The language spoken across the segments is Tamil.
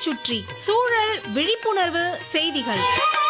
சுற்றி சூழல் விழிப்புணர்வு செய்திகள்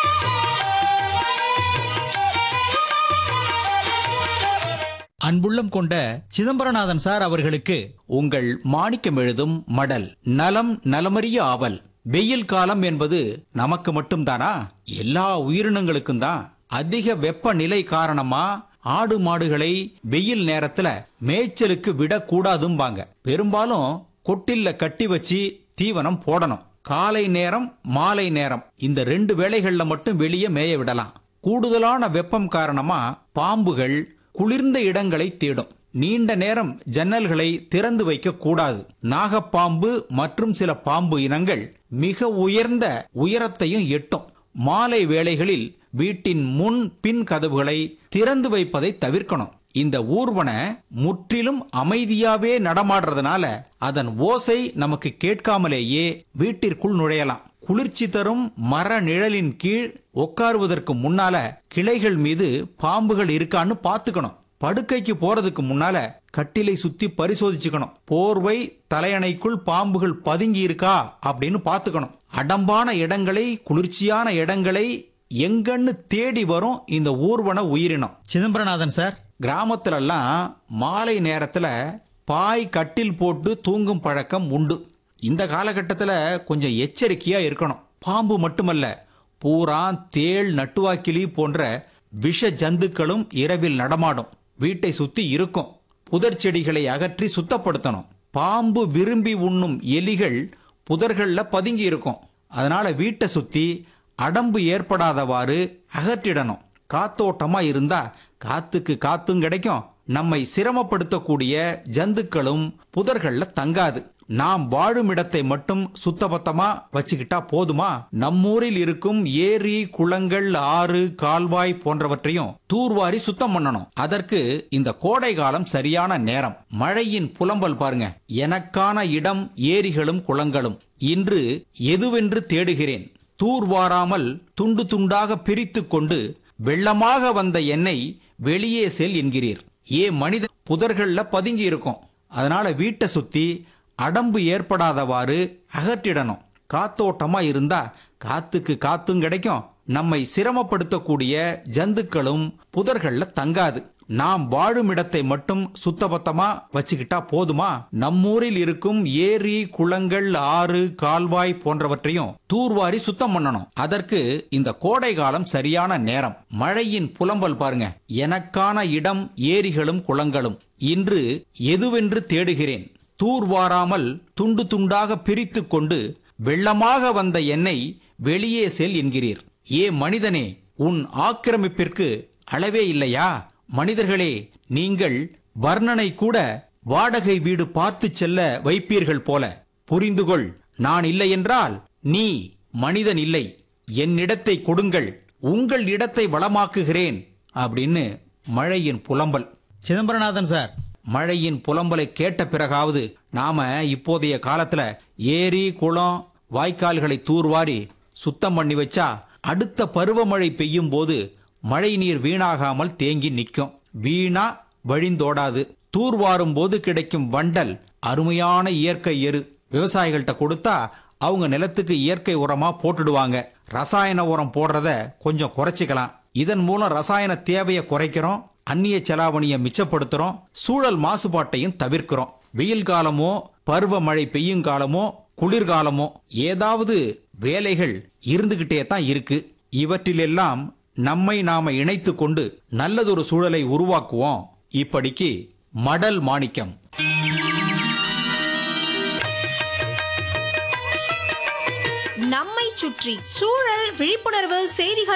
அன்புள்ளம் கொண்ட சிதம்பரநாதன் சார் அவர்களுக்கு உங்கள் மாணிக்கம் எழுதும் மடல் நலம் நலமறிய ஆவல் வெயில் காலம் என்பது நமக்கு மட்டும்தானா எல்லா உயிரினங்களுக்கும் தான் அதிக வெப்பநிலை காரணமா ஆடு மாடுகளை வெயில் நேரத்துல மேய்ச்சலுக்கு விடக்கூடாதும்பாங்க பெரும்பாலும் கொட்டில்ல கட்டி வச்சு தீவனம் போடணும் காலை நேரம் மாலை நேரம் இந்த ரெண்டு வேளைகள்ல மட்டும் வெளியே மேய விடலாம் கூடுதலான வெப்பம் காரணமா பாம்புகள் குளிர்ந்த இடங்களை தேடும் நீண்ட நேரம் ஜன்னல்களை திறந்து வைக்க கூடாது நாகப்பாம்பு மற்றும் சில பாம்பு இனங்கள் மிக உயர்ந்த உயரத்தையும் எட்டும் மாலை வேளைகளில் வீட்டின் முன் பின் கதவுகளை திறந்து வைப்பதை தவிர்க்கணும் இந்த ஊர்வன முற்றிலும் அமைதியாவே நடமாடுறதுனால அதன் ஓசை நமக்கு கேட்காமலேயே வீட்டிற்குள் நுழையலாம் குளிர்ச்சி தரும் மர நிழலின் கீழ் உட்காருவதற்கு முன்னால கிளைகள் மீது பாம்புகள் இருக்கான்னு பாத்துக்கணும் படுக்கைக்கு போறதுக்கு முன்னால கட்டிலை சுத்தி பரிசோதிச்சுக்கணும் போர்வை தலையணைக்குள் பாம்புகள் பதுங்கி இருக்கா அப்படின்னு பாத்துக்கணும் அடம்பான இடங்களை குளிர்ச்சியான இடங்களை எங்கன்னு தேடி வரும் இந்த ஊர்வன உயிரினம் சிதம்பரநாதன் சார் கிராமத்துலலாம் மாலை நேரத்துல பாய் கட்டில் போட்டு தூங்கும் பழக்கம் உண்டு இந்த காலகட்டத்தில் கொஞ்சம் எச்சரிக்கையா இருக்கணும் பாம்பு மட்டுமல்ல பூரா தேள் நட்டுவாக்கிலி போன்ற விஷ ஜந்துக்களும் இரவில் நடமாடும் வீட்டை சுத்தி இருக்கும் புதர் செடிகளை அகற்றி சுத்தப்படுத்தணும் பாம்பு விரும்பி உண்ணும் எலிகள் புதர்கள்ல பதுங்கி இருக்கும் அதனால வீட்டை சுத்தி அடம்பு ஏற்படாதவாறு அகற்றிடணும் காத்தோட்டமா இருந்தா காத்துக்கு காத்தும் கிடைக்கும் நம்மை சிரமப்படுத்தக்கூடிய ஜந்துக்களும் புதர்கள்ல தங்காது நாம் வாழும் இடத்தை மட்டும் சுத்தபத்தமா வச்சுக்கிட்டா போதுமா நம்மூரில் இருக்கும் ஏரி குளங்கள் ஆறு கால்வாய் போன்றவற்றையும் தூர்வாரி சுத்தம் பண்ணணும் அதற்கு இந்த கோடை காலம் சரியான நேரம் மழையின் புலம்பல் பாருங்க எனக்கான இடம் ஏரிகளும் குளங்களும் இன்று எதுவென்று தேடுகிறேன் தூர்வாராமல் துண்டு துண்டாக பிரித்துக் கொண்டு வெள்ளமாக வந்த என்னை வெளியே செல் என்கிறீர் ஏ மனித புதர்கள்ல பதுங்கி இருக்கும் அதனால வீட்டை சுத்தி அடம்பு ஏற்படாதவாறு அகற்றிடணும் காத்தோட்டமா இருந்தா காத்துக்கு காத்தும் கிடைக்கும் நம்மை சிரமப்படுத்தக்கூடிய ஜந்துக்களும் புதர்கள்ல தங்காது நாம் வாழும் இடத்தை மட்டும் சுத்தபத்தமா வச்சுக்கிட்டா போதுமா நம்மூரில் இருக்கும் ஏரி குளங்கள் ஆறு கால்வாய் போன்றவற்றையும் தூர்வாரி சுத்தம் பண்ணணும் அதற்கு இந்த கோடை காலம் சரியான நேரம் மழையின் புலம்பல் பாருங்க எனக்கான இடம் ஏரிகளும் குளங்களும் இன்று எதுவென்று தேடுகிறேன் தூர்வாராமல் துண்டு துண்டாக பிரித்துக் கொண்டு வெள்ளமாக வந்த என்னை வெளியே செல் என்கிறீர் ஏ மனிதனே உன் ஆக்கிரமிப்பிற்கு அளவே இல்லையா மனிதர்களே நீங்கள் வர்ணனை கூட வாடகை வீடு பார்த்து செல்ல வைப்பீர்கள் போல புரிந்துகொள் நான் இல்லை என்றால் நீ மனிதன் இல்லை என்னிடத்தை கொடுங்கள் உங்கள் இடத்தை வளமாக்குகிறேன் அப்படின்னு மழையின் புலம்பல் சிதம்பரநாதன் சார் மழையின் புலம்பலை கேட்ட பிறகாவது நாம இப்போதைய காலத்துல ஏரி குளம் வாய்க்கால்களை தூர்வாரி சுத்தம் பண்ணி வச்சா அடுத்த பருவமழை பெய்யும் போது மழை நீர் வீணாகாமல் தேங்கி நிற்கும் வீணா வழிந்தோடாது தூர்வாரும் போது கிடைக்கும் வண்டல் அருமையான இயற்கை எரு விவசாயிகள்கிட்ட கொடுத்தா அவங்க நிலத்துக்கு இயற்கை உரமா போட்டுடுவாங்க ரசாயன உரம் போடுறத கொஞ்சம் குறைச்சிக்கலாம் இதன் மூலம் ரசாயன தேவையை குறைக்கிறோம் அந்நிய செலாவணியை மிச்சப்படுத்துறோம் சூழல் மாசுபாட்டையும் தவிர்க்கிறோம் வெயில் காலமோ பருவமழை பெய்யும் காலமோ குளிர்காலமோ ஏதாவது வேலைகள் இருந்துகிட்டே தான் இருக்கு இவற்றிலெல்லாம் நம்மை நாம இணைத்து கொண்டு நல்லதொரு சூழலை உருவாக்குவோம் இப்படிக்கு மடல் மாணிக்கம் நம்மை சுற்றி சூழல் விழிப்புணர்வு செய்திகள்